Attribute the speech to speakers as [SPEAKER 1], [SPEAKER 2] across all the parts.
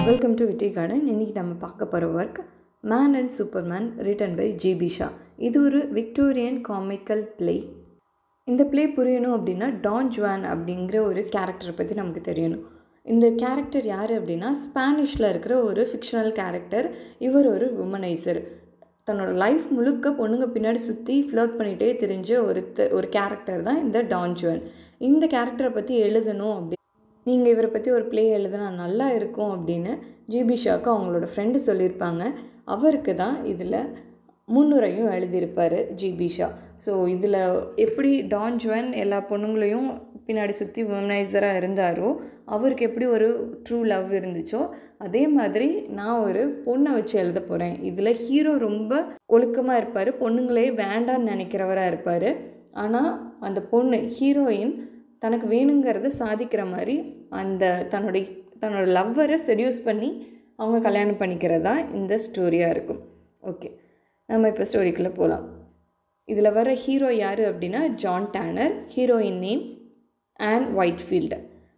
[SPEAKER 1] welcome to விட்டி garden இன்றைக்கி நம்ம பார்க்க போகிற work man and superman written by G B Shaw இது ஒரு விக்டோரியன் காமிக்கல் ப்ளே இந்த ப்ளே புரியணும் அப்படின்னா டான் ஜுவான் அப்படிங்கிற ஒரு கேரக்டரை பற்றி நமக்கு தெரியணும் இந்த கேரக்டர் யார் அப்படின்னா ஸ்பானிஷில் இருக்கிற ஒரு ஃபிக்ஷனல் கேரக்டர் இவர் ஒரு உமனைசர் தன்னோட லைஃப் முழுக்க பொண்ணுங்க பின்னாடி சுற்றி ஃப்ளோட் பண்ணிகிட்டே தெரிஞ்ச ஒரு த- ஒரு கேரக்டர் தான் இந்த டான் ஜுவன் இந்த கேரக்டரை பற்றி எழுதணும் அப்படி நீங்கள் இவரை பற்றி ஒரு ப்ளே எழுதுனா நல்லா இருக்கும் அப்படின்னு ஜிபி ஷாக்கு அவங்களோட ஃப்ரெண்டு சொல்லியிருப்பாங்க அவருக்கு தான் இதில் முன்னுரையும் எழுதியிருப்பார் ஜிபி ஷா ஸோ இதில் எப்படி டான் ஜுவன் எல்லா பொண்ணுங்களையும் பின்னாடி சுற்றி உமனைசராக இருந்தாரோ அவருக்கு எப்படி ஒரு ட்ரூ லவ் இருந்துச்சோ அதே மாதிரி நான் ஒரு பொண்ணை வச்சு எழுத போகிறேன் இதில் ஹீரோ ரொம்ப ஒழுக்கமாக இருப்பார் பொண்ணுங்களே வேண்டான்னு நினைக்கிறவராக இருப்பார் ஆனால் அந்த பொண்ணு ஹீரோயின் தனக்கு வேணுங்கிறத சாதிக்கிற மாதிரி அந்த தன்னுடைய தன்னோட லவ்வரை செடியூஸ் பண்ணி அவங்க கல்யாணம் பண்ணிக்கிறது தான் இந்த ஸ்டோரியாக இருக்கும் ஓகே நம்ம இப்போ ஸ்டோரிக்குள்ளே போகலாம் இதில் வர ஹீரோ யார் அப்படின்னா John Tanner heroine name Ann Whitefield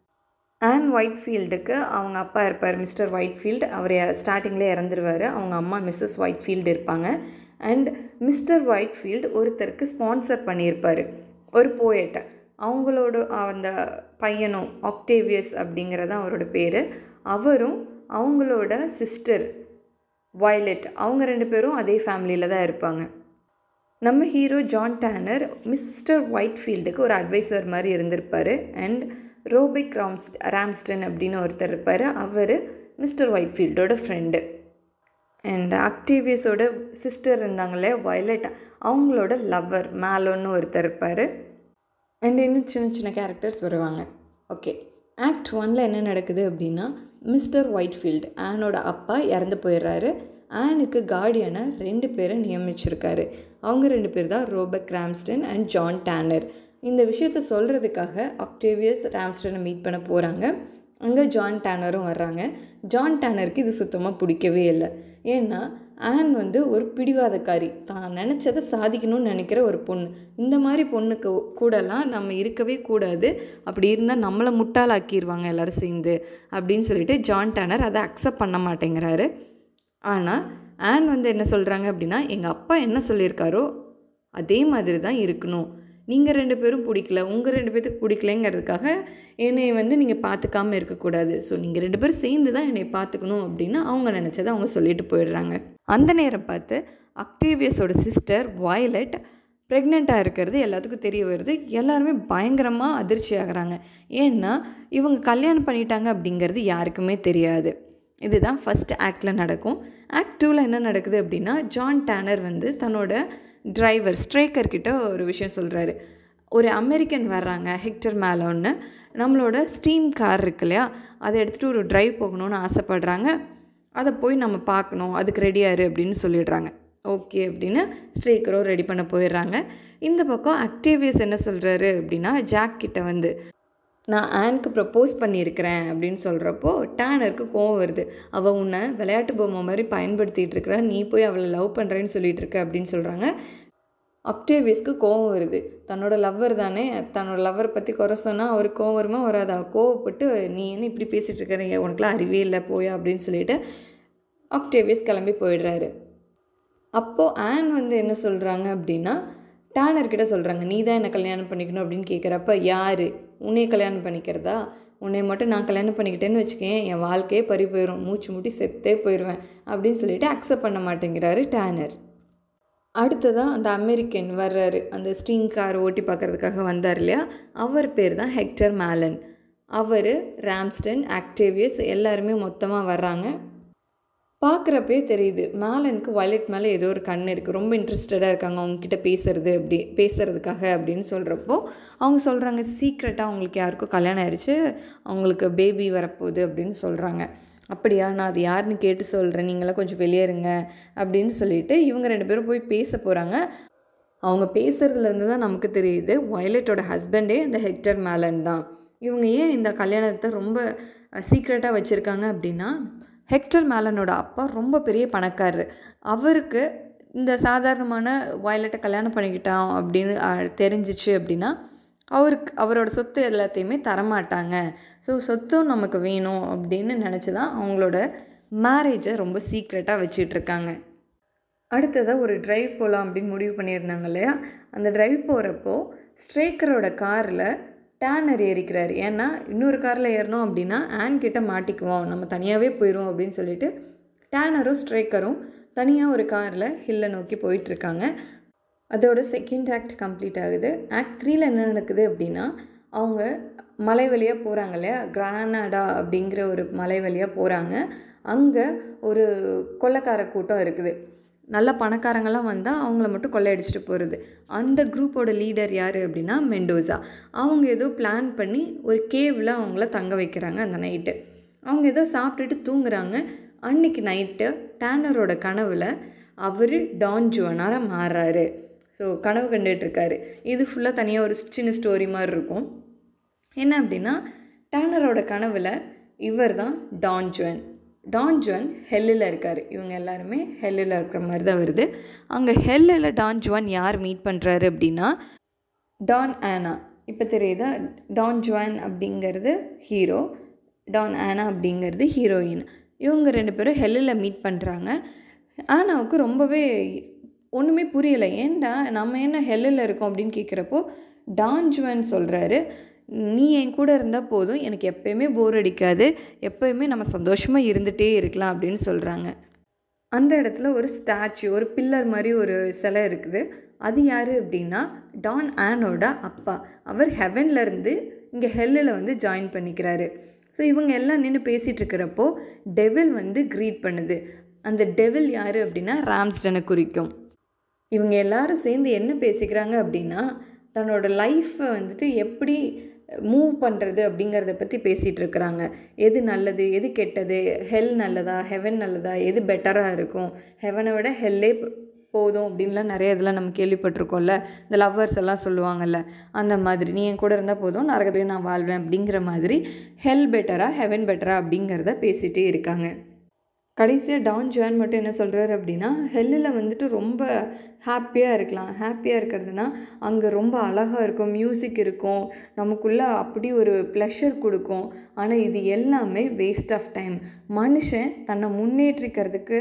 [SPEAKER 1] Ann ஒயிட்ஃபீல்டுக்கு அவங்க அப்பா இருப்பார் மிஸ்டர் ஒயிட்ஃபீல்டு அவர் ஸ்டார்டிங்கில் இறந்துருவார் அவங்க அம்மா மிஸ்ஸஸ் ஒயிட்ஃபீல்டு இருப்பாங்க அண்ட் மிஸ்டர் ஒயிட்ஃபீல்டு ஒருத்தருக்கு ஸ்பான்சர் பண்ணியிருப்பார் ஒரு போயட்டை அவங்களோட அந்த பையனும் ஆக்டேவியஸ் அப்படிங்கிறது தான் அவரோட பேர் அவரும் அவங்களோட சிஸ்டர் வயலட் அவங்க ரெண்டு பேரும் அதே ஃபேமிலியில் தான் இருப்பாங்க நம்ம ஹீரோ ஜான் டேனர் மிஸ்டர் ஒயிட்ஃபீல்டுக்கு ஒரு அட்வைசர் மாதிரி இருந்திருப்பார் அண்ட் ரோபிக் ராம்ஸ்ட் ராம்ஸ்டன் அப்படின்னு ஒருத்தர் இருப்பார் அவர் மிஸ்டர் ஒயிட்ஃபீல்டோட ஃப்ரெண்டு அண்ட் ஆக்டிவியஸோட சிஸ்டர் இருந்தாங்களே வயலட் அவங்களோட லவ்வர் மேலோன்னு ஒருத்தர் இருப்பார் அண்ட் இன்னும் சின்ன சின்ன கேரக்டர்ஸ் வருவாங்க ஓகே ஆக்ட் ஒனில் என்ன நடக்குது அப்படின்னா மிஸ்டர் ஒயிட்ஃபீல்டு ஆனோட அப்பா இறந்து போயிடுறாரு ஆனுக்கு கார்டியனை ரெண்டு பேரை நியமிச்சிருக்காரு அவங்க ரெண்டு பேர் தான் Roebuck Ramsden and John Tanner இந்த விஷயத்த சொல்கிறதுக்காக ஆக்டேவியஸ் ராம்ஸ்டனை மீட் பண்ண போகிறாங்க அங்கே ஜான் டேனரும் வர்றாங்க ஜான் டேனருக்கு இது சுத்தமாக பிடிக்கவே இல்லை ஏன்னா ஆன் வந்து ஒரு பிடிவாதக்காரி தான் நினச்சதை சாதிக்கணும்னு நினைக்கிற ஒரு பொண்ணு இந்த மாதிரி பொண்ணுக்கு கூடலாம் நம்ம இருக்கவே கூடாது அப்படி இருந்தால் நம்மளை முட்டாளாக்கிடுவாங்க எல்லாரும் சேர்ந்து அப்படின்னு சொல்லிட்டு ஜான் டேனர் அதை அக்செப்ட் பண்ண மாட்டேங்கிறாரு ஆனால் ஆன் வந்து என்ன சொல்கிறாங்க அப்படின்னா எங்கள் அப்பா என்ன சொல்லியிருக்காரோ அதே மாதிரி தான் இருக்கணும் நீங்கள் ரெண்டு பேரும் பிடிக்கல உங்கள் ரெண்டு பேத்துக்கு பிடிக்கலங்கிறதுக்காக என்னை வந்து நீங்கள் பார்த்துக்காம இருக்கக்கூடாது ஸோ நீங்கள் ரெண்டு பேரும் சேர்ந்து தான் என்னை பார்த்துக்கணும் அப்படின்னு அவங்க நினச்சதை அவங்க சொல்லிட்டு போயிடுறாங்க அந்த நேரம் பார்த்து அக்டேவியஸோட சிஸ்டர் வயலட் ப்ரெக்னெண்ட்டாக இருக்கிறது எல்லாத்துக்கும் தெரிய வருது எல்லாருமே பயங்கரமாக அதிர்ச்சி ஆகுறாங்க ஏன்னா இவங்க கல்யாணம் பண்ணிட்டாங்க அப்படிங்கிறது யாருக்குமே தெரியாது இதுதான் ஃபஸ்ட் ஆக்டில் நடக்கும் ஆக்ட் டூவில் என்ன நடக்குது அப்படின்னா ஜான் டேனர் வந்து தன்னோட டிரைவர் ஸ்ட்ரைக்கர் கிட்ட ஒரு விஷயம் சொல்கிறாரு ஒரு அமெரிக்கன் வர்றாங்க ஹெக்டர் மேலோன்னு நம்மளோட ஸ்டீம் கார் இருக்கு இல்லையா அதை எடுத்துகிட்டு ஒரு டிரைவ் போகணும்னு ஆசைப்படுறாங்க அதை போய் நம்ம பார்க்கணும் அதுக்கு ரெடியாரு அப்படின்னு சொல்லிடுறாங்க ஓகே அப்படின்னு ஸ்ட்ரைக்கரோ ரெடி பண்ண போயிடுறாங்க இந்த பக்கம் ஆக்டிவியஸ் என்ன சொல்கிறாரு அப்படின்னா ஜாக் கிட்ட வந்து நான் ஆனுக்கு ப்ரப்போஸ் பண்ணியிருக்கிறேன் அப்படின்னு சொல்கிறப்போ டேனருக்கு கோவம் வருது அவள் உன்னை விளையாட்டு பொம்மை மாதிரி பயன்படுத்திகிட்டு இருக்கிற நீ போய் அவளை லவ் பண்ணுறேன்னு சொல்லிட்டு இருக்க அப்படின்னு சொல்கிறாங்க அக்டேவியஸ்க்கு கோவம் வருது தன்னோட லவ்வர் தானே தன்னோட லவ்வர் பற்றி குறை சொன்னால் அவருக்கு கோவம் வருமா வராது அவ கோவப்பட்டு நீ என்ன இப்படி பேசிகிட்டு இருக்கிற உனக்குலாம் அறிவே இல்லை போயா அப்படின்னு சொல்லிட்டு அக்டேவியஸ் கிளம்பி போயிடுறாரு அப்போது ஆன் வந்து என்ன சொல்கிறாங்க அப்படின்னா டேனர் கிட்ட சொல்கிறாங்க நீ தான் என்னை கல்யாணம் பண்ணிக்கணும் அப்படின்னு கேட்குறப்ப யார் உன்னைய கல்யாணம் பண்ணிக்கிறதா உன்னை மட்டும் நான் கல்யாணம் பண்ணிக்கிட்டேன்னு வச்சுக்கேன் என் வாழ்க்கையே பறி போயிடும் மூச்சு முட்டி செத்தே போயிடுவேன் அப்படின்னு சொல்லிட்டு அக்செப்ட் பண்ண மாட்டேங்கிறாரு டேனர் அடுத்ததாக அந்த அமெரிக்கன் வர்றாரு அந்த ஸ்டீம் கார் ஓட்டி பார்க்கறதுக்காக வந்தார் இல்லையா அவர் பேர் தான் ஹெக்டர் மேலன் அவர் ராம்ஸ்டன் ஆக்டேவியஸ் எல்லாருமே மொத்தமாக வர்றாங்க பார்க்குறப்பே தெரியுது மேலனுக்கு வயலட் மேலே ஏதோ ஒரு கண் இருக்குது ரொம்ப இன்ட்ரெஸ்டடாக இருக்காங்க அவங்கக்கிட்ட பேசுறது அப்படி பேசுறதுக்காக அப்படின்னு சொல்கிறப்போ அவங்க சொல்கிறாங்க சீக்ரெட்டாக அவங்களுக்கு யாருக்கும் கல்யாணம் ஆயிடுச்சு அவங்களுக்கு பேபி வரப்போகுது அப்படின்னு சொல்கிறாங்க அப்படியா நான் அது யாருன்னு கேட்டு சொல்கிறேன் நீங்களாம் கொஞ்சம் வெளியேறுங்க அப்படின்னு சொல்லிட்டு இவங்க ரெண்டு பேரும் போய் பேச போகிறாங்க அவங்க பேசுகிறதுலேருந்து தான் நமக்கு தெரியுது வயலட்டோட ஹஸ்பண்டே அந்த ஹெக்டர் மேலன் தான் இவங்க ஏன் இந்த கல்யாணத்தை ரொம்ப சீக்ரெட்டாக வச்சுருக்காங்க அப்படின்னா ஹெக்டர் மேலனோட அப்பா ரொம்ப பெரிய பணக்காரர் அவருக்கு இந்த சாதாரணமான வயலட்டை கல்யாணம் பண்ணிக்கிட்டான் அப்படின்னு அஹ், தெரிஞ்சிச்சு அப்படின்னா அவருக்கு அவரோட சொத்து எல்லாத்தையுமே தரமாட்டாங்க ஸோ சொத்தும் நமக்கு வேணும் அப்படின்னு நினச்சி தான் அவங்களோட மேரேஜை ரொம்ப சீக்ரெட்டாக வச்சிட்ருக்காங்க அடுத்ததாக ஒரு டிரைவ் போகலாம் அப்படின்னு முடிவு பண்ணியிருந்தாங்க இல்லையா அந்த டிரைவ் போகிறப்போ ஸ்ட்ரேக்கரோட காரில் டேனர் ஏறிக்கிறாரு ஏன்னா இன்னொரு காரில் ஏறணும் அப்படின்னா ஆன் கிட்ட மாட்டிக்குவோம் நம்ம தனியாகவே போயிடுவோம் அப்படின்னு சொல்லிட்டு டேனரும் ஸ்ட்ரேக்கரும் தனியாக ஒரு காரில் ஹில்லை நோக்கி போயிட்டுருக்காங்க அதோட செகண்ட் ஆக்ட் கம்ப்ளீட் ஆகுது ஆக்ட் த்ரீல என்ன நடக்குது அப்படின்னா அவங்க மலை வழியாக போகிறாங்க இல்லையா கிரானடா அப்படிங்கிற ஒரு மலை வழியாக போகிறாங்க அங்கே ஒரு கொள்ளைக்கார கூட்டம் இருக்குது நல்ல பணக்காரங்களாம் வந்தால் அவங்கள மட்டும் கொள்ளையடிச்சிட்டு போகிறது அந்த குரூப்போட லீடர் யார் அப்படின்னா மெண்டோசா அவங்க ஏதோ பிளான் பண்ணி ஒரு கேவில் அவங்கள தங்க வைக்கிறாங்க அந்த நைட்டு அவங்க ஏதோ சாப்பிட்டுட்டு தூங்குறாங்க அன்னைக்கு நைட்டு டேனரோட கனவில் அவர் டான் ஜுவனாராக மாறுறாரு ஸோ கனவு கண்டுகிட்ருக்காரு இது ஃபுல்லாக தனியாக ஒரு சின்ன ஸ்டோரி மாதிரி இருக்கும் என்ன அப்படின்னா டேனரோட கனவில் இவர் தான் டான் ஜுவன் டான் ஜுவன் ஹெல்லில் இருக்கார் இவங்க எல்லாருமே ஹெல்லில் இருக்கிற மாதிரி தான் வருது அங்கே ஹெல்லில் டான் ஜுவன் யார் மீட் பண்ணுறாரு அப்படின்னா டான் ஆனா இப்போ தெரியுதா டான் ஜுவான் அப்படிங்கிறது ஹீரோ டான் ஆனா அப்படிங்கிறது ஹீரோயின் இவங்க ரெண்டு பேரும் ஹெல்லில் மீட் பண்ணுறாங்க ஆனாவுக்கு ரொம்பவே ஒன்றுமே புரியலை ஏன்டா நம்ம என்ன ஹெல்லில் இருக்கோம் அப்படின்னு கேட்குறப்போ டான் ஜுவான் சொல்கிறாரு நீ என் கூட இருந்தால் போதும் எனக்கு எப்பயுமே போர் அடிக்காது எப்பயுமே நம்ம சந்தோஷமாக இருந்துகிட்டே இருக்கலாம் அப்படின்னு சொல்கிறாங்க அந்த இடத்துல ஒரு ஸ்டாச்சு ஒரு பில்லர் மாதிரி ஒரு சிலை இருக்குது அது யார் அப்படின்னா டான் ஆனோட அப்பா அவர் ஹெவன்லேருந்து இங்கே ஹெல்லில் வந்து ஜாயின் பண்ணிக்கிறாரு ஸோ இவங்க எல்லாம் நின்று பேசிகிட்டு இருக்கிறப்போ டெவில் வந்து க்ரீட் பண்ணுது அந்த டெவில் யார் அப்படின்னா ராம்ஸ்டனை குறிக்கும் இவங்க எல்லாரும் சேர்ந்து என்ன பேசிக்கிறாங்க அப்படின்னா தன்னோட லைஃப்பை வந்துட்டு எப்படி மூவ் பண்ணுறது அப்படிங்கிறத பற்றி பேசிகிட்டு இருக்கிறாங்க எது நல்லது எது கெட்டது ஹெல் நல்லதா ஹெவன் நல்லதா எது பெட்டராக இருக்கும் ஹெவனை விட ஹெல்லே போதும் அப்படின்லாம் நிறைய இதெல்லாம் நம்ம கேள்விப்பட்டிருக்கோம்ல இந்த லவ்வர்ஸ் எல்லாம் சொல்லுவாங்கல்ல அந்த மாதிரி நீ என் கூட இருந்தால் போதும் நரகத்துலேயும் நான் வாழ்வேன் அப்படிங்கிற மாதிரி ஹெல் பெட்டரா ஹெவன் பெட்டரா அப்படிங்கிறத பேசிகிட்டே இருக்காங்க கடைசியாக டான் ஜுவான் மட்டும் என்ன சொல்கிறாரு அப்படின்னா ஹெல்லில் வந்துட்டு ரொம்ப ஹாப்பியாக இருக்கலாம் ஹாப்பியாக இருக்கிறதுனா அங்கே ரொம்ப அழகாக இருக்கும் மியூசிக் இருக்கும் நமக்குள்ளே அப்படி ஒரு ப்ளஷர் கொடுக்கும் ஆனால் இது எல்லாமே வேஸ்ட் ஆஃப் டைம் மனுஷன் தன்னை முன்னேற்றிக்கிறதுக்கு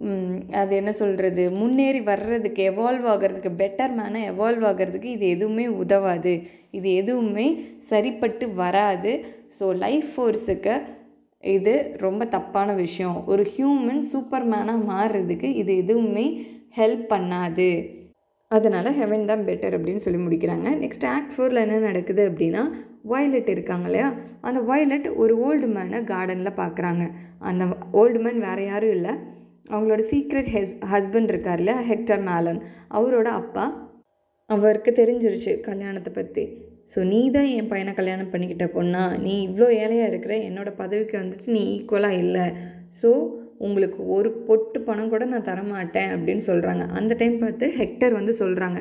[SPEAKER 1] அது என்ன சொல்கிறது முன்னேறி வர்றதுக்கு எவால்வ் ஆகிறதுக்கு பெட்டர் மேனாக எவால்வ் ஆகிறதுக்கு இது எதுவுமே உதவாது இது எதுவுமே சரிப்பட்டு வராது ஸோ லைஃப் ஃபோர்ஸுக்கு இது ரொம்ப தப்பான விஷயம் ஒரு ஹியூமன் சூப்பர் மேனாக மாறுறதுக்கு இது எதுவுமே ஹெல்ப் பண்ணாது அதனால் ஹெவன் தான் பெட்டர் அப்படின்னு சொல்லி முடிக்கிறாங்க நெக்ஸ்ட் ஆக்ட் ஃபோரில் என்ன நடக்குது அப்படின்னா வயலட் இருக்காங்க இல்லையா அந்த வயலட் ஒரு ஓல்டு மேனை கார்டனில் பார்க்குறாங்க அந்த ஓல்டு மேன் வேறு யாரும் இல்லை அவங்களோட சீக்ரெட் ஹெஸ் ஹஸ்பண்ட் இருக்கார் இல்லையா ஹெக்டர் மேலன் அவரோட அப்பா அவருக்கு தெரிஞ்சிருச்சு கல்யாணத்தை பற்றி ஸோ நீ தான் என் பையனை கல்யாணம் பண்ணிக்கிட்ட பொண்ணா நீ இவ்வளோ ஏழையாக இருக்கிற என்னோடய பதவிக்கு வந்துட்டு நீ ஈக்குவலாக இல்லை ஸோ உங்களுக்கு ஒரு பொட்டு பணம் கூட நான் தரமாட்டேன் அப்படின்னு சொல்கிறாங்க அந்த டைம் பார்த்து ஹெக்டர் வந்து சொல்கிறாங்க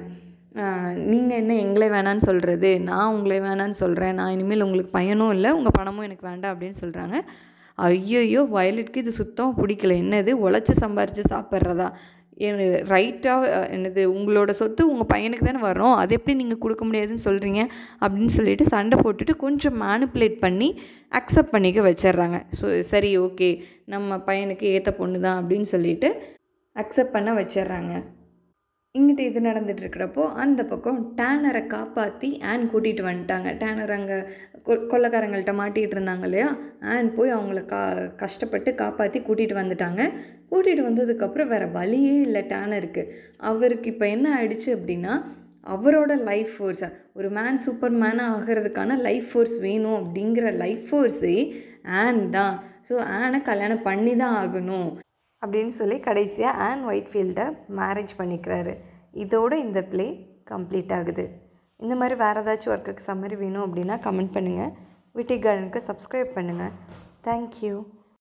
[SPEAKER 1] நீங்கள் என்ன எங்களை வேணான்னு சொல்கிறது நான் உங்களை வேணான்னு சொல்கிறேன் நான் இனிமேல் உங்களுக்கு பையனும் இல்லை உங்கள் பணமும் எனக்கு வேண்டாம் அப்படின்னு சொல்கிறாங்க ஐயோயோ வயலட்க்கு இது சுத்தமாக பிடிக்கல என்னது உழைச்சி சம்பாரித்து சாப்பிட்றதா எனக்கு ரைட்டாக என்னது உங்களோட சொத்து உங்கள் பையனுக்கு தானே வரும் அது எப்படி நீங்கள் கொடுக்க முடியாதுன்னு சொல்கிறீங்க அப்படின்னு சொல்லிட்டு சண்டை போட்டுட்டு கொஞ்சம் மேனிப்புலேட் பண்ணி அக்செப்ட் பண்ணிக்க வச்சிடுறாங்க ஸோ சரி ஓகே நம்ம பையனுக்கு ஏற்ற பொண்ணு தான் அப்படின்னு சொல்லிட்டு அக்செப்ட் பண்ண வச்சிடுறாங்க இங்கிட்ட இது நடந்துட்டு இருக்கிறப்போ அந்த பக்கம் டேனரை காப்பாற்றி ஆன் கூட்டிகிட்டு வந்துட்டாங்க டேனர் அங்கே கொ கொள்ளக்காரங்கள்ட்ட மாட்டிகிட்டு இருந்தாங்க இல்லையா ஆன் போய் அவங்கள கா கஷ்டப்பட்டு காப்பாற்றி கூட்டிகிட்டு வந்துட்டாங்க கூட்டிகிட்டு வந்ததுக்கப்புறம் வேறு வழியே இல்லை டேனருக்கு அவருக்கு இப்போ என்ன ஆயிடுச்சு அப்படின்னா அவரோட லைஃப் ஃபோர்ஸை ஒரு மேன் சூப்பர் மேனாக ஆகிறதுக்கான லைஃப் ஃபோர்ஸ் வேணும் அப்படிங்கிற லைஃப் ஃபோர்ஸே ஆன் தான் ஸோ ஆனை கல்யாணம் பண்ணி தான் ஆகணும் அப்படின்னு சொல்லி கடைசியாக ஆன் ஒயிட்ஃபீல்டை மேரேஜ் பண்ணிக்கிறாரு இதோட இந்த ப்ளே கம்ப்ளீட் ஆகுது இந்த மாதிரி வேறு ஏதாச்சும் ஒர்க்குக்கு சம்மரி வேணும் அப்படின்னா கமெண்ட் பண்ணுங்கள் விட்டி கார்டனுக்கு சப்ஸ்கிரைப் பண்ணுங்கள் தேங்க்யூ